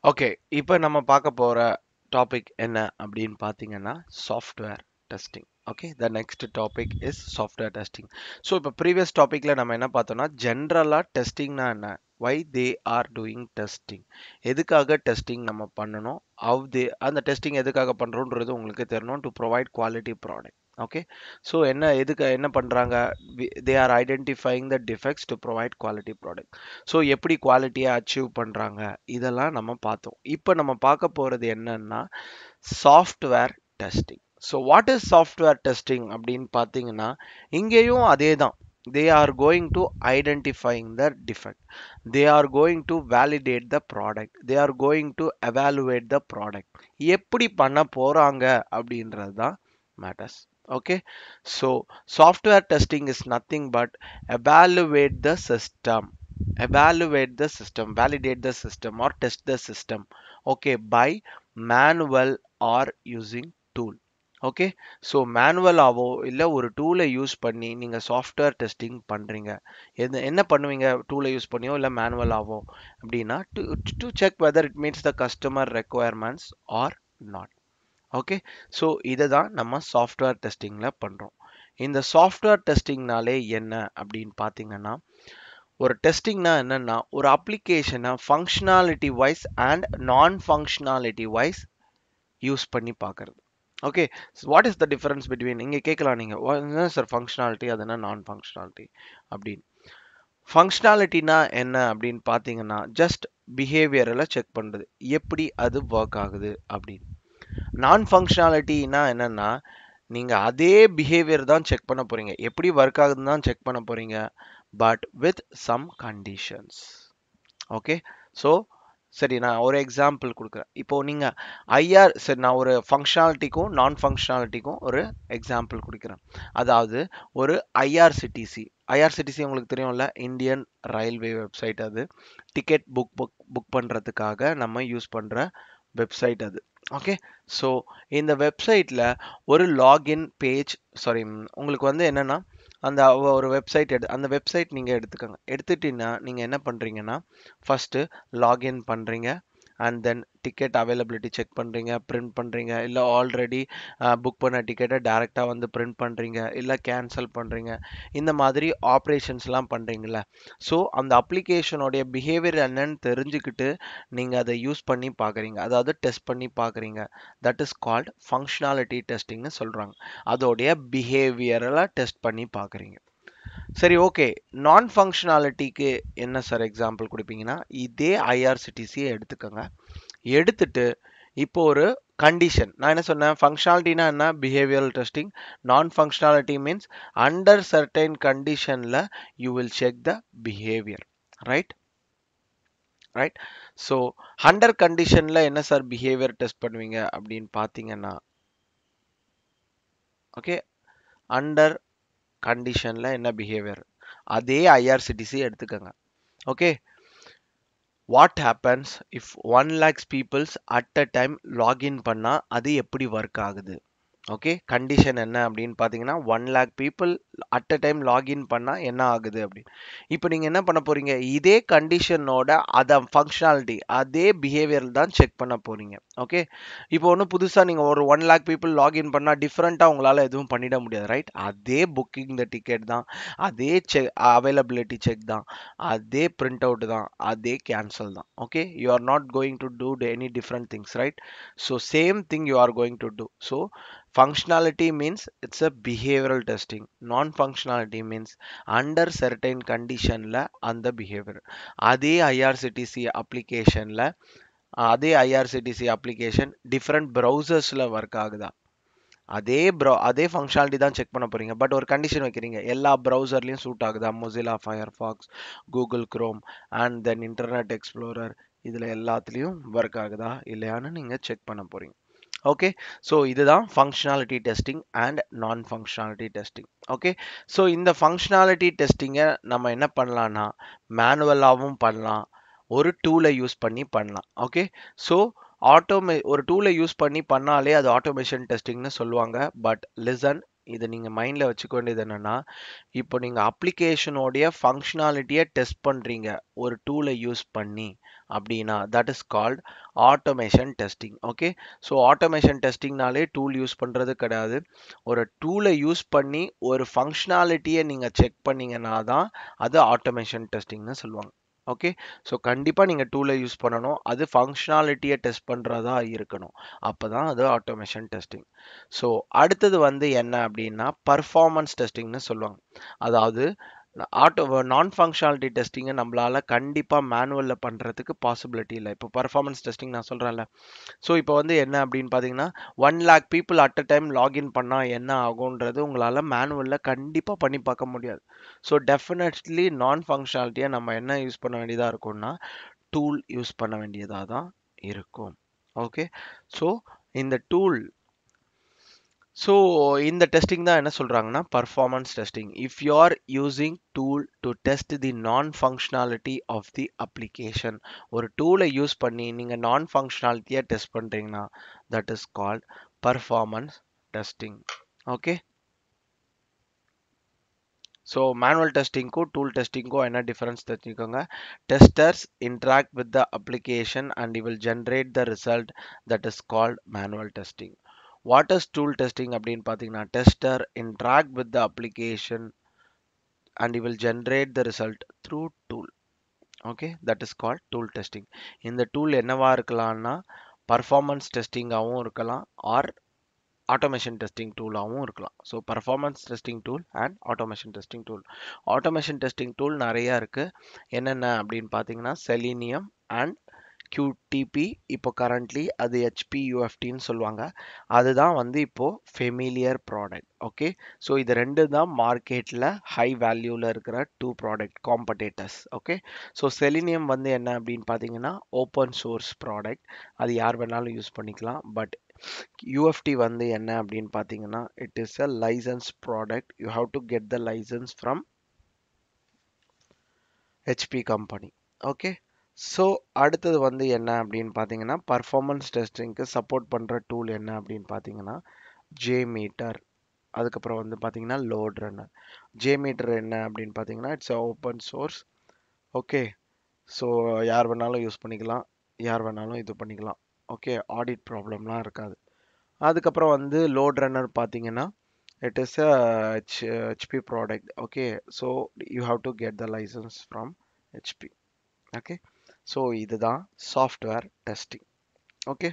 okay இப்போ நம்ம பார்க்க போற டாபிக் என்ன அப்படின்னு பார்த்தீங்கன்னா software testing okay the next topic is software testing so இப்போ ப்ரீவியஸ் டாப்பிக்ல நம்ம என்ன பார்த்தோம்னா ஜென்ரலாக டெஸ்டிங்னா என்ன why they are doing testing எதுக்காக டெஸ்டிங் நம்ம பண்ணணும் ஹவ் தே அந்த டெஸ்டிங் எதுக்காக பண்ணுறோன்றது உங்களுக்கு தெரியணும் to provide quality product okay so என்ன எதுக்கு என்ன பண்ணுறாங்க they are identifying the defects to provide quality product so எப்படி குவாலிட்டியை அச்சீவ் பண்ணுறாங்க இதெல்லாம் நம்ம பார்த்தோம் இப்போ நம்ம பார்க்க போகிறது என்னன்னா software testing so what is software testing அப்படின்னு பார்த்தீங்கன்னா இங்கேயும் அதே தான் they are going to identifying the defect they are going to validate the product they are going to evaluate the product எப்படி பண்ண போகிறாங்க அப்படின்றது தான் matters okay so software testing is nothing but evaluate the system evaluate the system validate the system or test the system okay by manual or using tool okay so மேனுவலாவோ இல்லை ஒரு டூலை use பண்ணி நீங்கள் சாஃப்ட்வேர் டெஸ்டிங் பண்ணுறீங்க எது என்ன பண்ணுவீங்க டூலை யூஸ் பண்ணியோ இல்லை மேனுவலாவோ அப்படின்னா to to check whether it means the customer requirements are not okay so இதை தான் நம்ம சாஃப்ட்வேர் டெஸ்டிங்கில் பண்ணுறோம் இந்த சாஃப்ட்வேர் டெஸ்டிங்னாலே என்ன அப்படின்னு பார்த்தீங்கன்னா ஒரு டெஸ்டிங்னா என்னென்னா ஒரு அப்ளிகேஷனை functionality wise and non functionality wise use பண்ணி பார்க்குறது okay what is the difference between இங்கே கேட்கலாம் நீங்கள் என்ன சார் ஃபங்க்ஷனாலிட்டி அது என்ன நான் ஃபங்க்ஷனாலிட்டி அப்படின்னு ஃபங்க்ஷனாலிட்டினா என்ன அப்படின்னு பார்த்தீங்கன்னா ஜஸ்ட் பிஹேவியரில் செக் பண்ணுறது எப்படி அது ஒர்க் ஆகுது அப்படின்னு நான் ஃபங்க்ஷனாலிட்டினா என்னன்னா நீங்கள் அதே பிஹேவியர் தான் செக் பண்ண போகிறீங்க எப்படி ஒர்க் ஆகுதுன்னு தான் செக் பண்ண போகிறீங்க but with some conditions okay so சரி நான் ஒரு எக்ஸாம்பிள் கொடுக்குறேன் இப்போ நீங்கள் ஐஆர் சரி நான் ஒரு ஃபங்க்ஷனாலிட்டிக்கும் நான் ஃபங்க்ஷனாலிட்டிக்கும் ஒரு எக்ஸாம்பிள் கொடுக்குறேன் அதாவது ஒரு ஐஆர்சிடிசி ஐஆர்சிடிசி உங்களுக்கு தெரியும்ல இந்தியன் ரயில்வே வெப்சைட் அது டிக்கெட் புக் புக் புக் பண்ணுறதுக்காக நம்ம யூஸ் பண்ணுற வெப்சைட் அது ஓகே ஸோ இந்த வெப்சைட்டில் ஒரு லாகின் பேஜ் சாரி உங்களுக்கு வந்து என்னென்னா அந்த ஒரு வெப்சைட் எடு அந்த வெப்சைட் நீங்கள் எடுத்துக்கோங்க எடுத்துட்டீங்கன்னா நீங்கள் என்ன பண்ணுறீங்கன்னா ஃபஸ்ட்டு லாகின் பண்ணுறீங்க and then ticket availability check பண்ணுறீங்க பிரிண்ட் பண்ணுறீங்க இல்லை ஆல்ரெடி புக் பண்ண டிக்கெட்டை டேரெக்டாக வந்து பிரிண்ட் பண்ணுறீங்க இல்லை கேன்சல் பண்ணுறீங்க இந்த மாதிரி ஆப்ரேஷன்ஸ்லாம் பண்ணுறீங்கள ஸோ அந்த அப்ளிகேஷனோடைய பிஹேவியர் என்னன்னு தெரிஞ்சுக்கிட்டு நீங்கள் அதை யூஸ் பண்ணி பார்க்குறீங்க அதாவது டெஸ்ட் பண்ணி பார்க்குறீங்க தட் இஸ் கால்ட் ஃபங்க்ஷனாலிட்டி டெஸ்டிங்னு சொல்கிறாங்க அதோடைய பிஹேவியரெல்லாம் டெஸ்ட் பண்ணி பார்க்குறீங்க சரி ஓகே நான் ஃபங்க்ஷனாலிட்டிக்கு என்ன சார் எக்ஸாம்பிள் கொடுப்பீங்கன்னா இதே ஐஆர்சிடிசியை எடுத்துக்கோங்க எடுத்துட்டு இப்போ ஒரு கண்டிஷன் நான் என்ன சொன்னேன் ஃபங்க்ஷனாலிட்டினா என்ன behavioural testing non functionality means under certain கண்டிஷனில் you will check the behaviour right right so under கண்டிஷனில் என்ன சார் பிஹேவியர் டெஸ்ட் பண்ணுவீங்க அப்படின்னு பார்த்தீங்கன்னா ஓகே அண்டர் கண்டிஷனில் என்ன பிஹேவியர் அதே ஐஆர்சிடிசி எடுத்துக்கோங்க okay what happens if one lakhs peoples at a time login பண்ணால் அது எப்படி ஒர்க் ஆகுது ஓகே கண்டிஷன் என்ன அப்படின்னு பார்த்தீங்கன்னா one lakh people at a time login பண்ணால் என்ன ஆகுது அப்படின்னு இப்போ நீங்கள் என்ன பண்ண போகிறீங்க இதே கண்டிஷனோட அதை ஃபங்க்ஷனாலிட்டி அதே பிஹேவியர் தான் செக் பண்ண போகிறீங்க ஓகே இப்போ ஒன்றும் புதுசாக நீங்கள் ஒரு ஒன் லேக் பீப்புள் லாகின் பண்ணால் டிஃப்ரெண்ட்டாக உங்களால் எதுவும் பண்ணிட முடியாது ரைட் அதே புக்கிங் த டிக்கெட் தான் அதே செக் அவைலபிலிட்டி செக் தான் அதே பிரிண்ட் அவுட் தான் அதே கேன்சல் தான் okay you are not going to do any different things right so same thing you are going to do ஸோ functionality means it's a behavioral testing non-functionality means under certain conditionல அந்த behavior அதே IRCTC அப்ளிகேஷனில் அதே IRCTC application different ப்ரௌசர்ஸில் work ஆகுதா அதே ப்ரௌ அதே ஃபங்க்ஷனாலிட்டி தான் செக் பண்ண போகிறீங்க பட் ஒரு கண்டிஷன் வைக்கிறீங்க எல்லா ப்ரௌசர்லேயும் சூட் ஆகுதா Mozilla Firefox Google Chrome and then Internet Explorer இதில் எல்லாத்துலேயும் ஒர்க் ஆகுதா இல்லையான்னு நீங்கள் செக் பண்ண போகிறீங்க ஓகே ஸோ இதுதான் functionality testing and non functionality testing okay so இந்த ஃபங்க்ஷனாலிட்டி டெஸ்டிங்கை நம்ம என்ன பண்ணலான்னா மேனுவலாகவும் பண்ணலாம் ஒரு டூலை யூஸ் பண்ணி பண்ணலாம் ஓகே ஸோ ஆட்டோமே ஒரு டூலை யூஸ் பண்ணி பண்ணாலே அது ஆட்டோமேஷன் டெஸ்டிங்னு சொல்லுவாங்க பட் லிசன் இதை நீங்கள் மைண்டில் வச்சுக்க வேண்டியது என்னென்னா இப்போ நீங்கள் அப்ளிகேஷனோடைய ஃபங்க்ஷனாலிட்டியை டெஸ்ட் பண்ணுறீங்க ஒரு டூலை யூஸ் பண்ணி அப்படின்னா that is called automation testing okay so automation டெஸ்டிங்னாலே டூல் யூஸ் பண்ணுறது கிடையாது ஒரு டூலை யூஸ் பண்ணி ஒரு ஃபங்க்ஷனாலிட்டியை நீங்கள் செக் பண்ணீங்கன்னா தான் அது ஆட்டோமேஷன் டெஸ்டிங்னு சொல்லுவாங்க ஓகே ஸோ கண்டிப்பாக நீங்கள் டூலை யூஸ் பண்ணணும் அது ஃபங்க்ஷனாலிட்டியை டெஸ்ட் பண்ணுறதா இருக்கணும் அப்போ தான் அது ஆட்டோமேஷன் டெஸ்டிங் ஸோ அடுத்தது வந்து என்ன அப்படின்னா பர்ஃபார்மன்ஸ் டெஸ்டிங்னு சொல்லுவாங்க அதாவது ஆட்டோ நான் ஃபங்க்ஷனாலிட்டி டெஸ்டிங்கை நம்மளால கண்டிப்பாக மேனுவலில் பண்ணுறதுக்கு பாசிபிலிட்டி இல்லை இப்போ பர்ஃபார்மன்ஸ் டெஸ்டிங் நான் சொல்கிறேன்ல ஸோ இப்போ வந்து என்ன அப்படின்னு பார்த்தீங்கன்னா one lakh people at a time login பண்ணால் என்ன ஆகுன்றது உங்களால் மேனுவலில் கண்டிப்பாக பண்ணி பார்க்க முடியாது ஸோ டெஃபினெட்லி நான் ஃபங்க்ஷனாலிட்டியை நம்ம என்ன யூஸ் பண்ண வேண்டியதாக இருக்கும்னா டூல் யூஸ் பண்ண வேண்டியதாக தான் இருக்கும் ஓகே ஸோ இந்த டூல் ஸோ இந்த டெஸ்டிங் தான் என்ன சொல்கிறாங்கன்னா performance testing if you are using tool to test the non functionality of the application ஒரு டூலை யூஸ் பண்ணி நீங்கள் நான் ஃபங்க்ஷனாலிட்டியை டெஸ்ட் பண்ணுறீங்கன்னா that is called performance testing okay so manual டெஸ்டிங்க்கும் டூல் டெஸ்டிங்க்கும் என்ன டிஃபரன்ஸ் தெரிஞ்சுக்கோங்க testers interact with the application and you will generate the result that is called manual testing what is tool testing அப்படின்னு பார்த்தீங்கன்னா tester interact with the application and you will generate the result through tool okay that is called tool testing இந்த tool என்னவா இருக்கலாம்னா performance டெஸ்டிங்காகவும் இருக்கலாம் R automation testing டூலாகவும் இருக்கலாம் so performance testing tool and automation testing tool automation testing tool நிறையா இருக்குது என்னென்ன அப்படின்னு பார்த்தீங்கன்னா செலினியம் அண்ட் கியூடிபி இப்போ கரண்ட்லி அது ஹெச்பி யூஎஃப்டின்னு சொல்லுவாங்க அதுதான் வந்து இப்போது ஃபெமிலியர் ப்ராடக்ட் ஓகே ஸோ இது ரெண்டு தான் மார்க்கெட்டில் ஹை வேல்யூவில் இருக்கிற two product competitors okay so Selenium வந்து என்ன அப்படின்னு பார்த்தீங்கன்னா ஓப்பன் சோர்ஸ் ப்ராடக்ட் அது யார் வேணாலும் யூஸ் பண்ணிக்கலாம் பட் யூஎஃப்டி வந்து என்ன அப்படின்னு பார்த்தீங்கன்னா it is a license product you have to get the license from HP company okay so அடுத்தது வந்து என்ன அப்படின்னு பார்த்தீங்கன்னா பர்ஃபார்மன்ஸ் டெஸ்டிங்க்கு சப்போர்ட் பண்ணுற டூல் என்ன அப்படின்னு பார்த்தீங்கன்னா ஜே மீட்டர் அதுக்கப்புறம் வந்து பார்த்தீங்கன்னா லோட் ரன்னர் ஜே மீட்டர் என்ன அப்படின்னு பார்த்தீங்கன்னா it's open source okay so யார் வேணாலும் யூஸ் பண்ணிக்கலாம் யார் வேணாலும் இது பண்ணிக்கலாம் ஓகே ஆடிட் ப்ராப்ளம்லாம் இருக்காது அதுக்கப்புறம் வந்து லோட் ரன்னர் பார்த்தீங்கன்னா it is a H HP product okay so you have to get the license from HP okay so இதுதான் சாஃப்ட்வேர் டெஸ்டிங் ஓகே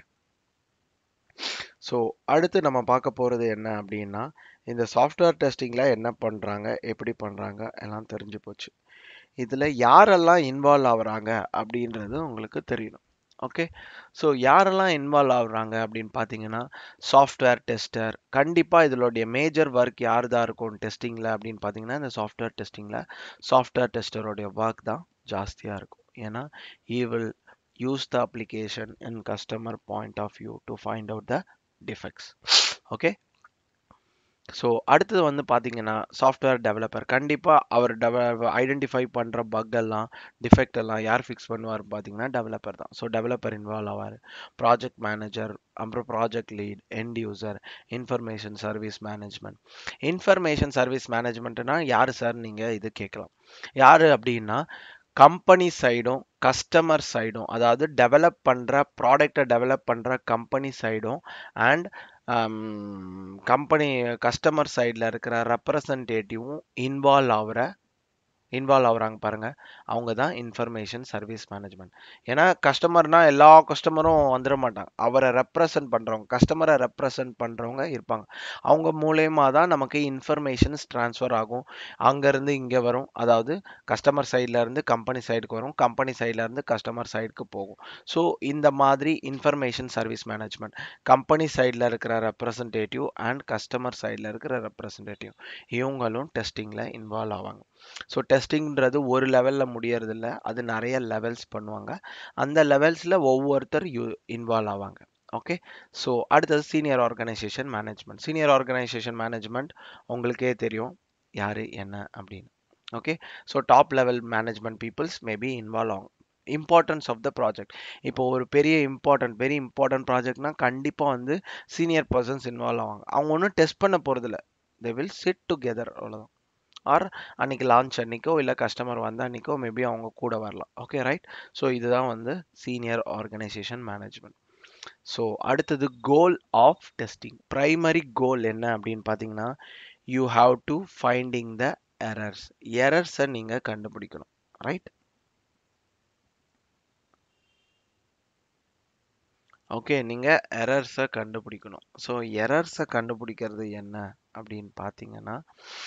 ஸோ அடுத்து நம்ம பார்க்க போகிறது என்ன அப்படின்னா இந்த சாஃப்ட்வேர் டெஸ்டிங்கில் என்ன பண்ணுறாங்க எப்படி பண்ணுறாங்க எல்லாம் தெரிஞ்சு போச்சு இதில் யாரெல்லாம் இன்வால்வ் ஆகுறாங்க அப்படின்றது உங்களுக்கு தெரியணும் ஓகே ஸோ யாரெல்லாம் இன்வால்வ் ஆகுறாங்க அப்படின்னு பார்த்தீங்கன்னா சாஃப்ட்வேர் டெஸ்டர் கண்டிப்பாக இதனுடைய மேஜர் ஒர்க் யார் தான் இருக்கும் டெஸ்டிங்கில் அப்படின்னு பார்த்தீங்கன்னா இந்த சாஃப்ட்வேர் டெஸ்டிங்கில் சாஃப்ட்வேர் டெஸ்டருடைய ஒர்க் தான் ஜாஸ்தியாக இருக்கும் ஏன்னா we will use the application in customer point of view to find out the defects okay so அடுத்தது வந்து பார்த்தீங்கன்னா சாஃப்ட்வேர் டெவலப்பர் கண்டிப்பாக அவர் டெவ ஐடென்டிஃபை பண்ணுற பக் எல்லாம் டிஃபெக்ட் எல்லாம் யார் ஃபிக்ஸ் பண்ணுவார் பார்த்தீங்கன்னா டெவலப்பர் தான் ஸோ டெவலப்பர் இன்வால்வ் ஆவார் ப்ராஜெக்ட் மேனேஜர் அப்புறம் project lead end user information service மேனேஜ்மெண்ட் இன்ஃபர்மேஷன் சர்வீஸ் மேனேஜ்மெண்ட்னா யார் சார் நீங்கள் இது கேட்கலாம் யார் அப்படின்னா கம்பெனி சைடும் கஸ்டமர் சைடும் அதாவது டெவலப் பண்ணுற ப்ராடக்டை டெவலப் பண்ணுற கம்பெனி சைடும் அண்ட் கம்பெனி கஸ்டமர் சைடில் இருக்கிற ரெப்ரசன்டேட்டிவும் இன்வால்வ் ஆகிற இன்வால்வ் ஆகுறாங்க பாருங்க அவங்க தான் இன்ஃபர்மேஷன் சர்வீஸ் மேனேஜ்மெண்ட் ஏன்னா கஸ்டமர்னா எல்லா கஸ்டமரும் வந்துட மாட்டாங்க அவரை ரெப்ரசன்ட் பண்ணுறவங்க கஸ்டமரை ரெப்ரசன்ட் பண்ணுறவங்க இருப்பாங்க அவங்க மூலயமா தான் நமக்கு இன்ஃபர்மேஷன்ஸ் ட்ரான்ஸ்ஃபர் ஆகும் அங்கேருந்து இங்கே வரும் அதாவது கஸ்டமர் சைடில் இருந்து கம்பெனி சைடுக்கு வரும் கம்பெனி சைடில் இருந்து கஸ்டமர் சைடுக்கு போகும் ஸோ இந்த மாதிரி இன்ஃபர்மேஷன் சர்வீஸ் மேனேஜ்மெண்ட் கம்பெனி சைடில் இருக்கிற ரெப்ரசன்டேட்டிவ் அண்ட் கஸ்டமர் சைடில் இருக்கிற ரெப்ரசன்டேட்டிவ் இவங்களும் டெஸ்டிங்கில் இன்வால்வ் ஆவாங்க ஸோ டெஸ்டிங்கிறது ஒரு லெவலில் முடியறதில்ல அது நிறைய லெவல்ஸ் பண்ணுவாங்க அந்த லெவல்ஸில் ஒவ்வொருத்தர் யூ இன்வால்வ் ஆவாங்க ஓகே ஸோ அடுத்தது senior organisation management senior organisation management உங்களுக்கே தெரியும் யார் என்ன அப்படின்னு okay so top level management peoples maybe involve ஆகும் இம்பார்ட்டன்ஸ் ஆஃப் த ப்ராஜெக்ட் இப்போ ஒரு பெரிய இம்பார்ட்டன்ட் வெரி இம்பார்ட்டன்ட் ப்ராஜெக்ட்னா கண்டிப்பாக வந்து சீனியர் பர்சன்ஸ் இன்வால்வ் ஆவாங்க அவங்க ஒன்றும் டெஸ்ட் பண்ண போகிறதில்ல தே வில் சிட் டுகெதர் அவ்வளோதான் ஆர் அன்னைக்கு லான்ச் அன்னைக்கோ இல்லை கஸ்டமர் வந்த அன்னைக்கோ மேபி அவங்க கூட வரலாம் ஓகே ரைட் ஸோ இதுதான் வந்து சீனியர் ஆர்கனைசேஷன் மேனேஜ்மெண்ட் ஸோ அடுத்தது goal of testing primary goal என்ன அப்படின்னு பார்த்தீங்கன்னா you have to finding the errors எரர்ஸை நீங்கள் கண்டுபிடிக்கணும் ரைட் ஓகே நீங்கள் எரர்ஸை கண்டுபிடிக்கணும் ஸோ எரர்ஸை கண்டுபிடிக்கிறது என்ன அப்படின்னு பார்த்தீங்கன்னா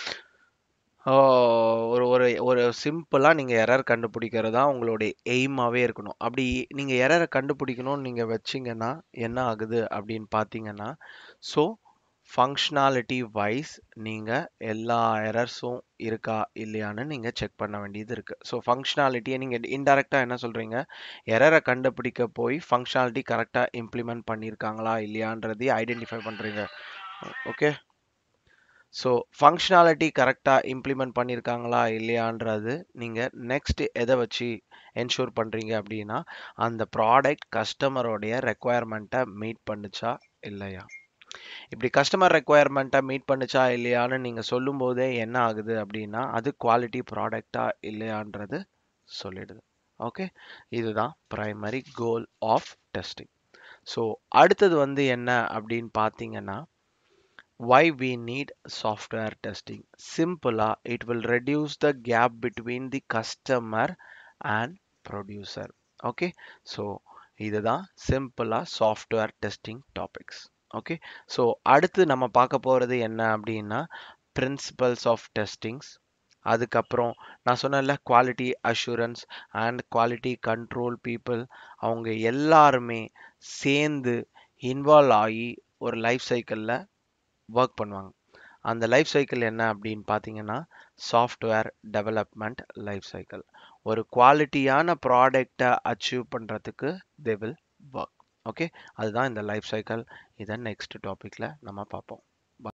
ஒரு ஒரு ஒரு சிம்பிளாக நீங்கள் எரர் கண்டுபிடிக்கிறது தான் உங்களுடைய எய்மாகவே இருக்கணும் அப்படி நீங்கள் எரரை கண்டுபிடிக்கணும்னு நீங்கள் வச்சிங்கன்னா என்ன ஆகுது அப்படின்னு பார்த்தீங்கன்னா ஸோ ஃபங்க்ஷனாலிட்டி வைஸ் நீங்கள் எல்லா எரர்ஸும் இருக்கா இல்லையான்னு நீங்கள் செக் பண்ண வேண்டியது இருக்குது ஸோ ஃபங்க்ஷனாலிட்டியை நீங்கள் இன்டெரக்டாக என்ன சொல்கிறீங்க எரரை கண்டுபிடிக்க போய் ஃபங்க்ஷனாலிட்டி கரெக்டாக இம்ப்ளிமெண்ட் பண்ணியிருக்காங்களா இல்லையான்றதையும் ஐடென்டிஃபை பண்ணுறீங்க ஓகே ஸோ ஃபங்க்ஷனாலிட்டி கரெக்டாக இம்ப்ளிமெண்ட் பண்ணியிருக்காங்களா இல்லையான்றது நீங்கள் நெக்ஸ்ட் எதை வச்சு என்ஷூர் பண்ணுறீங்க அப்படின்னா அந்த ப்ராடக்ட் கஸ்டமரோடைய ரெக்குவயர்மெண்ட்டை மீட் பண்ணுச்சா இல்லையா இப்படி கஸ்டமர் ரெக்குவயர்மெண்ட்டை மீட் பண்ணுச்சா இல்லையான்னு நீங்கள் சொல்லும்போதே என்ன ஆகுது அப்படின்னா அது குவாலிட்டி ப்ராடக்டா இல்லையான்றது சொல்லிடுது ஓகே இதுதான் primary goal of testing so அடுத்தது வந்து என்ன அப்படின்னு பார்த்தீங்கன்னா why we need software testing simpler it will reduce the gap between the customer and producer okay so இதுதான் சிம்பிளா software testing topics okay so அடுத்து நம்ம பார்க்க போகிறது என்ன அப்படின்னா பிரின்சிபல்ஸ் ஆஃப் டெஸ்டிங்ஸ் அதுக்கப்புறம் நான் சொன்னல quality assurance and quality control people அவங்க எல்லாருமே சேர்ந்து இன்வால்வ் ஆகி ஒரு லைஃப் சைக்கிளில் ஒர்க் பண்ணுவாங்க அந்த லைஃப் சைக்கிள் என்ன அப்படின்னு பார்த்தீங்கன்னா சாஃப்ட்வேர் டெவலப்மெண்ட் லைஃப் சைக்கிள் ஒரு குவாலிட்டியான ப்ராடக்டை அச்சீவ் பண்ணுறதுக்கு தே வில் ஒர்க் ஓகே அதுதான் இந்த லைஃப் சைக்கிள் இதை நெக்ஸ்ட் டாப்பிக்கில் நம்ம பார்ப்போம்